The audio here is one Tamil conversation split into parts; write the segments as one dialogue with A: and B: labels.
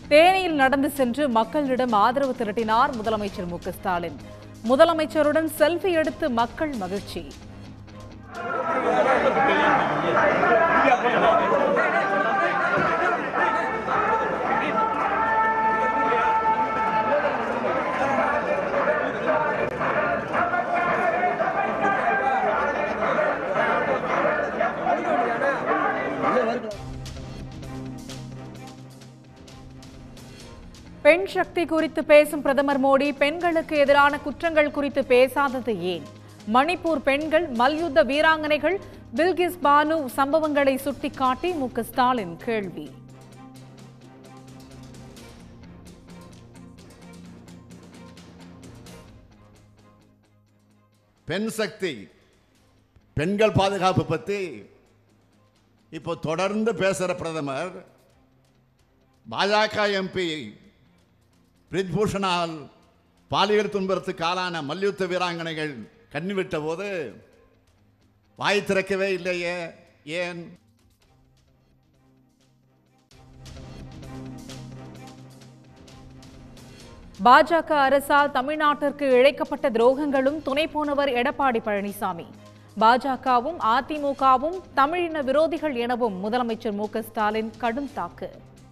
A: தேனியில் நடந்து சென்று மக்களிடம் ஆதரவு திரட்டினார் முதலமைச்சர் மு க ஸ்டாலின் முதலமைச்சருடன் செல்ஃபி எடுத்து மக்கள் மகிழ்ச்சி பெண் சக்தி குறித்து பேசும் பிரதமர் மோடி பெண்களுக்கு எதிரான குற்றங்கள் குறித்து பேசாதது ஏன் மணிப்பூர் பெண்கள் மல்யுத்த வீராங்கனைகள் பில்கிஸ் பானு சம்பவங்களை சுட்டிக்காட்டி மு க ஸ்டாலின் கேள்வி
B: பெண் சக்தி பெண்கள் பாதுகாப்பு பற்றி இப்போ தொடர்ந்து பேசுகிற பிரதமர் பாஜக எம்பி பிரிஜ்பூஷனால் பாலியல் துன்புறத்துக்கு ஆளான மல்யுத்த வீராங்கனைகள் கண்ணிவிட்ட போது வாய் திறக்கவே இல்லையே ஏன்
A: பாஜக அரசால் தமிழ்நாட்டிற்கு இழைக்கப்பட்ட துரோகங்களும் துணை போனவர் எடப்பாடி பழனிசாமி பாஜகவும் அதிமுகவும் தமிழின விரோதிகள் எனவும் முதலமைச்சர் மு க ஸ்டாலின் கடும் தாக்கு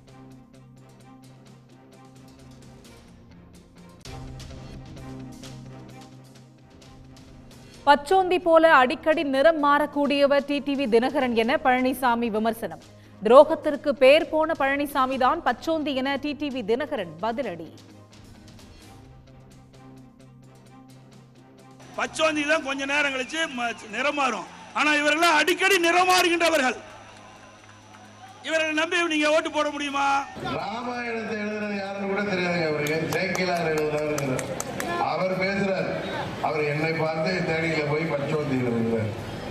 A: பச்சோந்தி போல அடிக்கடி நிறம் மாறக்கூடியவர் டிடிவி தினகரன் என பழனிசாமி விமர்சனம் துரோகத்திற்கு பேர் போன பழனிசாமி தான் பச்சோந்தி என டிடிவி தினகரன் பதிலடி
C: பச்சோந்தி தான் கொஞ்ச நேரம் கழிச்சு ம- நிறம் மாறும் ஆனா இவர்கள் அடிக்கடி நிறம் மாறுகின்றவர்கள் இவர்களை நம்பி நீங்க ஓட்டு போட முடியுமா
D: ராமாயணத்தை எழுதுறது யாருன்னு கூட தெரியாதுங்க அவருக்கு சேக்கிலார் எழுதுறாரு அவர் பேசுறார் அவர் என்னை பார்த்து தேடியில போய் பச்சோந்தி எழுதுறார்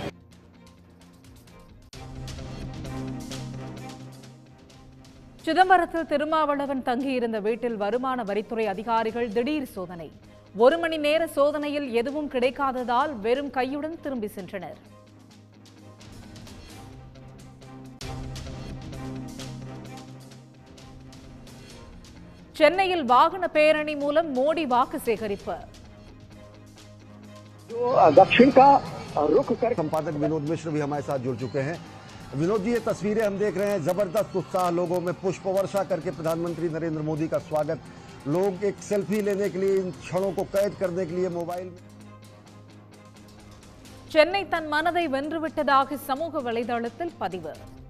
A: சிதம்பரத்தில் திருமாவளவன் தங்கியிருந்த வீட்டில் வருமான வரித்துறை அதிகாரிகள் திடீர் சோதனை ஒரு மணி நேர சோதனையில் எதுவும் கிடைக்காததால் வெறும் கையுடன் திரும்பி சென்றனர் சென்னையில் வாகன பேரணி மூலம் மோடி வாக்கு சேகரிப்பு
E: जो दक्षिण का रुख कर
F: संपादक विनोद मिश्र भी हमारे साथ जुड़ चुके हैं विनोद जी ये तस्वीरें हम देख रहे हैं जबरदस्त उत्साह लोगों में पुष्प वर्षा करके प्रधानमंत्री नरेंद्र मोदी का स्वागत लोग एक सेल्फी लेने के लिए इन क्षणों को कैद करने के लिए मोबाइल में
A: சென்னை தன் மனதை வென்றுவிட்டதாக சமூக வலைதளத்தில் பதிவு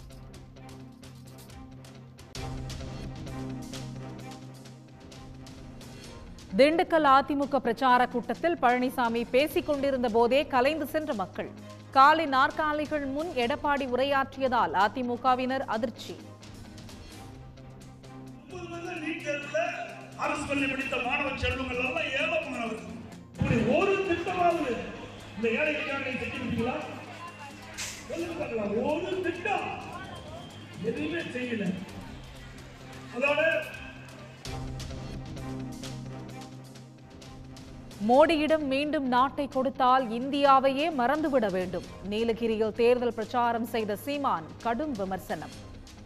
A: திண்டுக்கல் அதிமுக பிரச்சார கூட்டத்தில் பழனிசாமி பேசிக் கொண்டிருந்த போதே கலைந்து சென்ற மக்கள் காலை நாற்காலிகள் முன் எடப்பாடி உரையாற்றியதால் அதிமுகவினர் அதிர்ச்சி
C: அரசு பள்ளி படித்த மாணவ செல்வங்கள் எல்லாம் ஏழை மாணவர்கள் இப்படி ஒரு திட்டமாவது இந்த ஏழைகளுக்காக நீங்க செஞ்சிருக்கீங்களா சொல்லுங்க பார்க்கலாம் ஒரு திட்டம் எதுவுமே செய்யல அதோட
A: மோடியிடம் மீண்டும் நாட்டை கொடுத்தால் இந்தியாவையே மறந்துவிட வேண்டும் நீலகிரியில் தேர்தல் பிரச்சாரம் செய்த சீமான் கடும் விமர்சனம்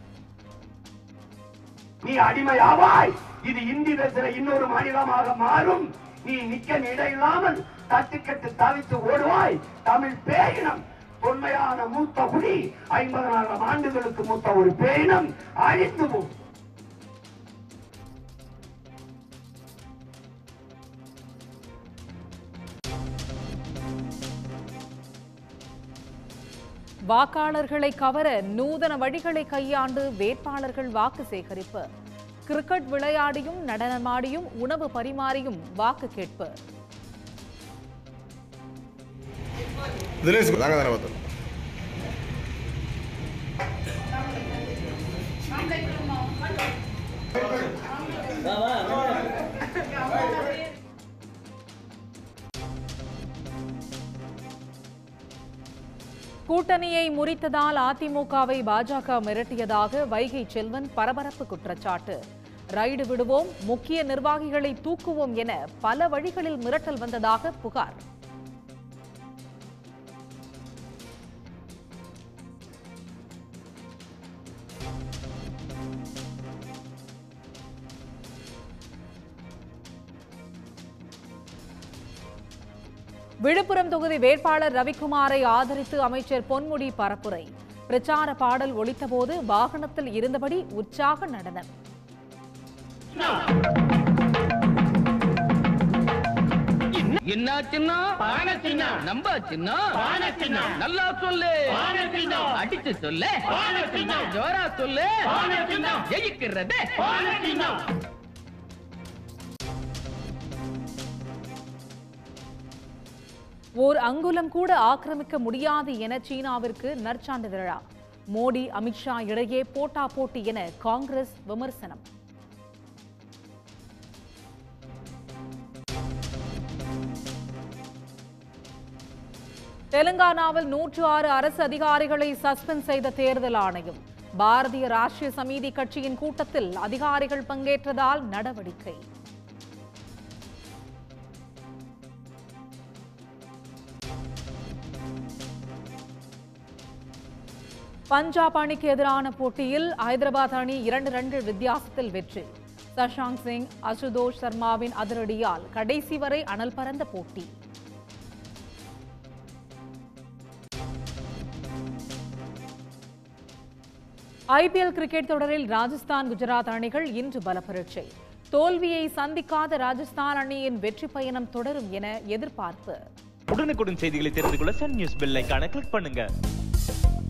E: நீ அடிமையாவாய் இது இந்தி பேசுற இன்னொரு மாநிலமாக மாறும் நீ நிக்க இடையில்லாமல் தட்டுக்கட்டு தவித்து ஓடுவாய் தமிழ் பேயினம் தொன்மையான மூத்த குடி ஐம்பதனாயிரம் ஆண்டுகளுக்கு மூத்த ஒரு பேயினம் அழிந்து போகும்
A: வாக்காளர்களை கவர நூதன வழிகளை கையாண்டு வேட்பாளர்கள் வாக்கு சேகரிப்பு கிரிக்கெட் விளையாடியும் நடனமாடியும் உணவு பரிமாறியும் வாக்கு கேட்பு
D: தினேஷ் தாங்க தானே பார்த்தோம்
A: கூட்டணியை முறித்ததால் அதிமுகவை பாஜக மிரட்டியதாக வைகை செல்வன் பரபரப்பு குற்றச்சாட்டு ரைடு விடுவோம் முக்கிய நிர்வாகிகளை தூக்குவோம் என பல வழிகளில் மிரட்டல் வந்ததாக புகார் விழுப்புரம் தொகுதி வேட்பாளர் ரவிக்குமாரை ஆதரித்து அமைச்சர் பொன்முடி பரப்புரை பிரச்சார பாடல் ஒலித்தபோது வாகனத்தில் இருந்தபடி உற்சாக நடனம்
G: என்ன சின்ன பான சின்ன நம்ப சின்ன பான சின்ன நல்லா சொல்லு பான சின்ன அடிச்சு சொல்லு பான சின்ன ஜோரா சொல்லு பான சின்ன ஜெயிக்கிறது பான சின்ன
A: ஓர் அங்குலம் கூட ஆக்கிரமிக்க முடியாது என சீனாவிற்கு நற்சான்றிதழா மோடி அமித்ஷா இடையே போட்டா போட்டி என காங்கிரஸ் விமர்சனம் தெலுங்கானாவில் நூற்று ஆறு அரசு அதிகாரிகளை சஸ்பெண்ட் செய்த தேர்தல் ஆணையம் பாரதிய ராஷ்டிரிய சமிதி கட்சியின் கூட்டத்தில் அதிகாரிகள் பங்கேற்றதால் நடவடிக்கை பஞ்சாப் அணிக்கு எதிரான போட்டியில் ஐதராபாத் அணி இரண்டு ரன்கள் வித்தியாசத்தில் வெற்றி சஷாங்க் சிங் அசுதோஷ் சர்மாவின் அதிரடியால் கடைசி வரை அனல் பறந்த போட்டி ஐபிஎல் கிரிக்கெட் தொடரில் ராஜஸ்தான் குஜராத் அணிகள் இன்று பலப்பரீட்சை தோல்வியை சந்திக்காத ராஜஸ்தான் அணியின் வெற்றி பயணம் தொடரும் என எதிர்பார்ப்பு
H: உடனுக்குடன் செய்திகளை தெரிந்து கொள்ள சன் நியூஸ் பெல் ஐகானை கிளிக் பண்ணுங்க